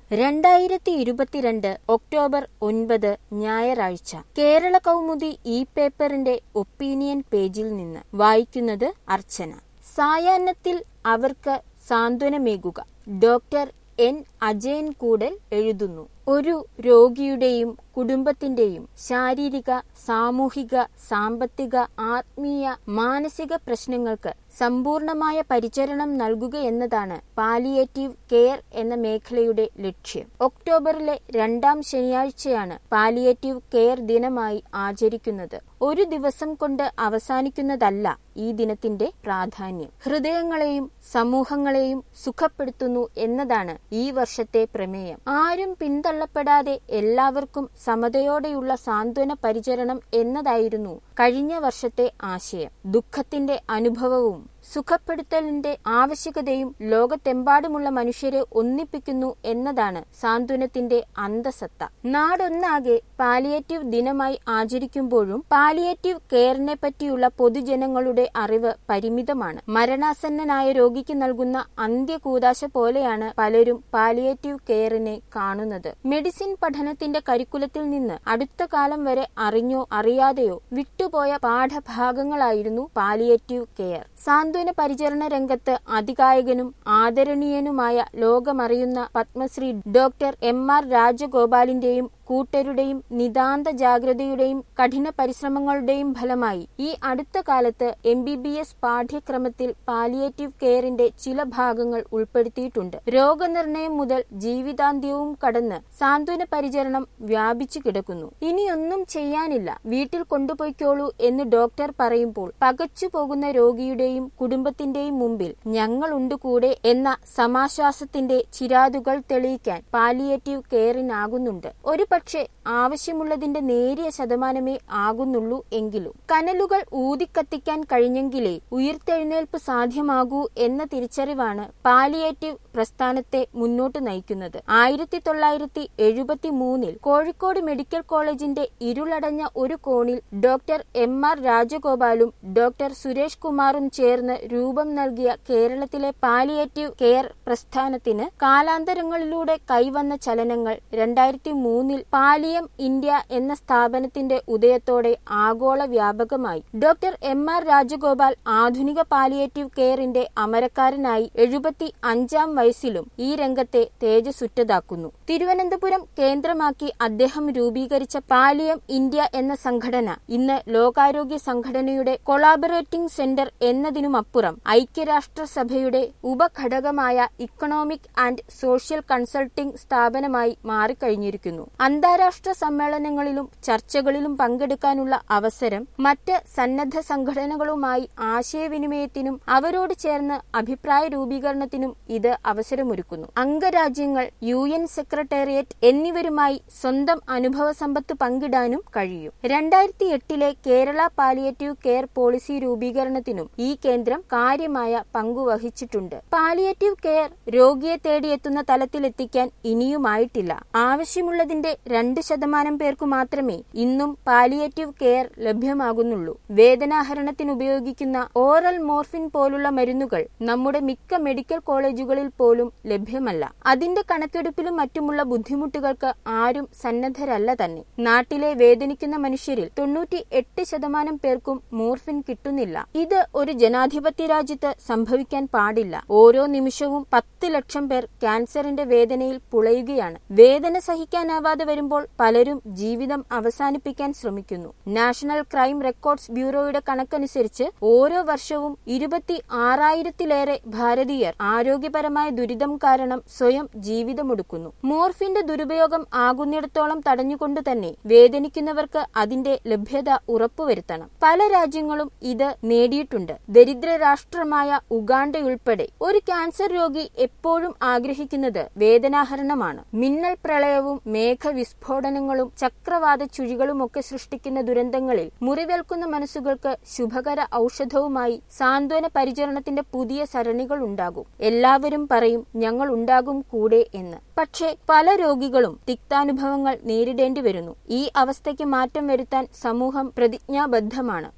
രണ്ടായിരത്തി ഇരുപത്തിരണ്ട് ഒക്ടോബർ ഒൻപത് ഞായറാഴ്ച കേരള കൗമുദി ഇ പേപ്പറിന്റെ ഒപ്പീനിയൻ പേജിൽ നിന്ന് വായിക്കുന്നത് അർച്ചന സായാഹ്നത്തിൽ അവർക്ക് സാന്ത്വനമേകുക ഡോക്ടർ എൻ അജയൻ കൂടൽ എഴുതുന്നു ഒരു രോഗിയുടെയും കുടുംബത്തിന്റെയും ശാരീരിക സാമൂഹിക സാമ്പത്തിക ആത്മീയ മാനസിക പ്രശ്നങ്ങൾക്ക് സമ്പൂർണമായ പരിചരണം നൽകുക എന്നതാണ് പാലിയേറ്റീവ് കെയർ എന്ന മേഖലയുടെ ലക്ഷ്യം ഒക്ടോബറിലെ രണ്ടാം ശനിയാഴ്ചയാണ് പാലിയേറ്റീവ് കെയർ ദിനമായി ആചരിക്കുന്നത് ഒരു ദിവസം കൊണ്ട് അവസാനിക്കുന്നതല്ല ഈ ദിനത്തിന്റെ പ്രാധാന്യം ഹൃദയങ്ങളെയും സമൂഹങ്ങളെയും സുഖപ്പെടുത്തുന്നു എന്നതാണ് ഈ വർഷത്തെ പ്രമേയം ആരും പിന്തള്ളപ്പെടാതെ എല്ലാവർക്കും സമതയോടെയുള്ള സാന്ത്വന പരിചരണം എന്നതായിരുന്നു കഴിഞ്ഞ വർഷത്തെ ആശയം ദുഃഖത്തിന്റെ അനുഭവവും സുഖപ്പെടുത്തലിന്റെ ആവശ്യകതയും ലോകത്തെമ്പാടുമുള്ള മനുഷ്യരെ ഒന്നിപ്പിക്കുന്നു എന്നതാണ് സാന്ത്വനത്തിന്റെ അന്തസത്ത നാടൊന്നാകെ പാലിയേറ്റീവ് ദിനമായി ആചരിക്കുമ്പോഴും പാലിയേറ്റീവ് കെയറിനെ പറ്റിയുള്ള പൊതുജനങ്ങളുടെ അറിവ് പരിമിതമാണ് മരണാസന്നനായ രോഗിക്ക് നൽകുന്ന അന്ത്യകൂതാശ പോലെയാണ് പലരും പാലിയേറ്റീവ് കെയറിനെ കാണുന്നത് മെഡിസിൻ പഠനത്തിന്റെ കരിക്കുലത്തിൽ നിന്ന് അടുത്ത കാലം വരെ അറിഞ്ഞോ അറിയാതെയോ വിട്ടുപോയ പാഠഭാഗങ്ങളായിരുന്നു പാലിയേറ്റീവ് കെയർ സാന്ത്വന പരിചരണ രംഗത്ത് അതികായകനും ആദരണീയനുമായ ലോകമറിയുന്ന പത്മശ്രീ ഡോക്ടർ എം ആർ രാജഗോപാലിന്റെയും കൂട്ടരുടെയും നിതാന്ത ജാഗ്രതയുടെയും കഠിന പരിശ്രമങ്ങളുടെയും ഫലമായി ഈ അടുത്ത കാലത്ത് എം ബി ബി എസ് പാഠ്യക്രമത്തിൽ പാലിയേറ്റീവ് കെയറിന്റെ ചില ഭാഗങ്ങൾ ഉൾപ്പെടുത്തിയിട്ടുണ്ട് രോഗനിർണയം മുതൽ ജീവിതാന്ത്യവും കടന്ന് സാന്ത്വന പരിചരണം വ്യാപിച്ചു കിടക്കുന്നു ഇനിയൊന്നും ചെയ്യാനില്ല വീട്ടിൽ കൊണ്ടുപോയിക്കോളൂ എന്ന് ഡോക്ടർ പറയുമ്പോൾ പകച്ചു പോകുന്ന രോഗിയുടെയും കുടുംബത്തിന്റെയും മുമ്പിൽ ഞങ്ങളുണ്ട് കൂടെ എന്ന സമാശ്വാസത്തിന്റെ ചിരാതുകൾ തെളിയിക്കാൻ പാലിയേറ്റീവ് കെയറിനാകുന്നുണ്ട് ഒരു പക്ഷേ ആവശ്യമുള്ളതിന്റെ നേരിയ ശതമാനമേ ആകുന്നുള്ളൂ എങ്കിലും കനലുകൾ ഊതിക്കത്തിക്കാൻ കഴിഞ്ഞെങ്കിലേ ഉയർത്തെഴുന്നേൽപ്പ് സാധ്യമാകൂ എന്ന തിരിച്ചറിവാണ് പാലിയേറ്റീവ് പ്രസ്ഥാനത്തെ മുന്നോട്ട് നയിക്കുന്നത് ആയിരത്തി തൊള്ളായിരത്തി എഴുപത്തി മൂന്നിൽ കോഴിക്കോട് മെഡിക്കൽ കോളേജിന്റെ ഇരുളടഞ്ഞ ഒരു കോണിൽ ഡോക്ടർ എം ആർ രാജഗോപാലും ഡോക്ടർ സുരേഷ് കുമാറും ചേർന്ന് രൂപം നൽകിയ കേരളത്തിലെ പാലിയേറ്റീവ് കെയർ പ്രസ്ഥാനത്തിന് കാലാന്തരങ്ങളിലൂടെ കൈവന്ന ചലനങ്ങൾ രണ്ടായിരത്തി മൂന്നിൽ പാലിയം ഇന്ത്യ എന്ന സ്ഥാപനത്തിന്റെ ഉദയത്തോടെ ആഗോള വ്യാപകമായി ഡോക്ടർ എം ആർ രാജഗോപാൽ ആധുനിക പാലിയേറ്റീവ് കെയറിന്റെ അമരക്കാരനായി എഴുപത്തി അഞ്ചാം വയസ്സിലും ഈ രംഗത്തെ തേജസുറ്റതാക്കുന്നു തിരുവനന്തപുരം കേന്ദ്രമാക്കി അദ്ദേഹം രൂപീകരിച്ച പാലിയം ഇന്ത്യ എന്ന സംഘടന ഇന്ന് ലോകാരോഗ്യ സംഘടനയുടെ കൊളാബറേറ്റിംഗ് സെന്റർ എന്നതിനുമപ്പുറം ഐക്യരാഷ്ട്രസഭയുടെ ഉപഘടകമായ ഇക്കണോമിക് ആൻഡ് സോഷ്യൽ കൺസൾട്ടിംഗ് സ്ഥാപനമായി മാറിക്കഴിഞ്ഞിരിക്കുന്നു അന്താരാഷ്ട്ര സമ്മേളനങ്ങളിലും ചർച്ചകളിലും പങ്കെടുക്കാനുള്ള അവസരം മറ്റ് സന്നദ്ധ സംഘടനകളുമായി ആശയവിനിമയത്തിനും അവരോട് ചേർന്ന് അഭിപ്രായ രൂപീകരണത്തിനും ഇത് അവസരമൊരുക്കുന്നു അംഗരാജ്യങ്ങൾ യു എൻ സെക്രട്ടേറിയറ്റ് എന്നിവരുമായി സ്വന്തം അനുഭവ സമ്പത്ത് പങ്കിടാനും കഴിയും രണ്ടായിരത്തി എട്ടിലെ കേരള പാലിയേറ്റീവ് കെയർ പോളിസി രൂപീകരണത്തിനും ഈ കേന്ദ്രം കാര്യമായ പങ്കുവഹിച്ചിട്ടുണ്ട് പാലിയേറ്റീവ് കെയർ രോഗിയെ തേടിയെത്തുന്ന തലത്തിലെത്തിക്കാൻ ഇനിയുമായിട്ടില്ല ആവശ്യമുള്ളതിന്റെ രണ്ട് ശതമാനം പേർക്കു മാത്രമേ ഇന്നും പാലിയേറ്റീവ് കെയർ ലഭ്യമാകുന്നുള്ളൂ വേദനാഹരണത്തിന് ഉപയോഗിക്കുന്ന ഓറൽ മോർഫിൻ പോലുള്ള മരുന്നുകൾ നമ്മുടെ മിക്ക മെഡിക്കൽ കോളേജുകളിൽ പോലും ലഭ്യമല്ല അതിന്റെ കണക്കെടുപ്പിലും മറ്റുമുള്ള ബുദ്ധിമുട്ടുകൾക്ക് ആരും സന്നദ്ധരല്ല തന്നെ നാട്ടിലെ വേദനിക്കുന്ന മനുഷ്യരിൽ തൊണ്ണൂറ്റി എട്ട് ശതമാനം പേർക്കും മോർഫിൻ കിട്ടുന്നില്ല ഇത് ഒരു ജനാധിപത്യ രാജ്യത്ത് സംഭവിക്കാൻ പാടില്ല ഓരോ നിമിഷവും പത്ത് ലക്ഷം പേർ ക്യാൻസറിന്റെ വേദനയിൽ പുളയുകയാണ് വേദന സഹിക്കാനാവാതെ വരുമ്പോൾ പലരും ജീവിതം അവസാനിപ്പിക്കാൻ ശ്രമിക്കുന്നു നാഷണൽ ക്രൈം റെക്കോർഡ്സ് ബ്യൂറോയുടെ കണക്കനുസരിച്ച് ഓരോ വർഷവും ഇരുപത്തി ആറായിരത്തിലേറെ ഭാരതീയർ ആരോഗ്യപരമായ ദുരിതം കാരണം സ്വയം ജീവിതമൊടുക്കുന്നു മോർഫിന്റെ ദുരുപയോഗം ആകുന്നിടത്തോളം തടഞ്ഞുകൊണ്ട് തന്നെ വേദനിക്കുന്നവർക്ക് അതിന്റെ ലഭ്യത ഉറപ്പുവരുത്തണം പല രാജ്യങ്ങളും ഇത് നേടിയിട്ടുണ്ട് ദരിദ്ര രാഷ്ട്രമായ ഉഗാണ്ടയുൾപ്പെടെ ഒരു ക്യാൻസർ രോഗി എപ്പോഴും ആഗ്രഹിക്കുന്നത് വേദനാഹരണമാണ് മിന്നൽ പ്രളയവും മേഘവിസ്ഫോടനങ്ങളും ചക്രവാത ചുഴികളുമൊക്കെ സൃഷ്ടിക്കുന്ന ദുരന്തങ്ങളിൽ മുറിവേൽക്കുന്ന മനസ്സുകൾക്ക് ശുഭകര ഔഷധവുമായി സാന്ത്വന പരിചരണത്തിന്റെ പുതിയ സരണികൾ ഉണ്ടാകും എല്ലാവരും പറയും ഞങ്ങൾ ഉണ്ടാകും കൂടെ എന്ന് പക്ഷേ പല രോഗികളും തിക്താനുഭവങ്ങൾ നേരിടേണ്ടി വരുന്നു ഈ അവസ്ഥയ്ക്ക് മാറ്റം വരുത്താൻ സമൂഹം പ്രതിജ്ഞാബദ്ധമാണ്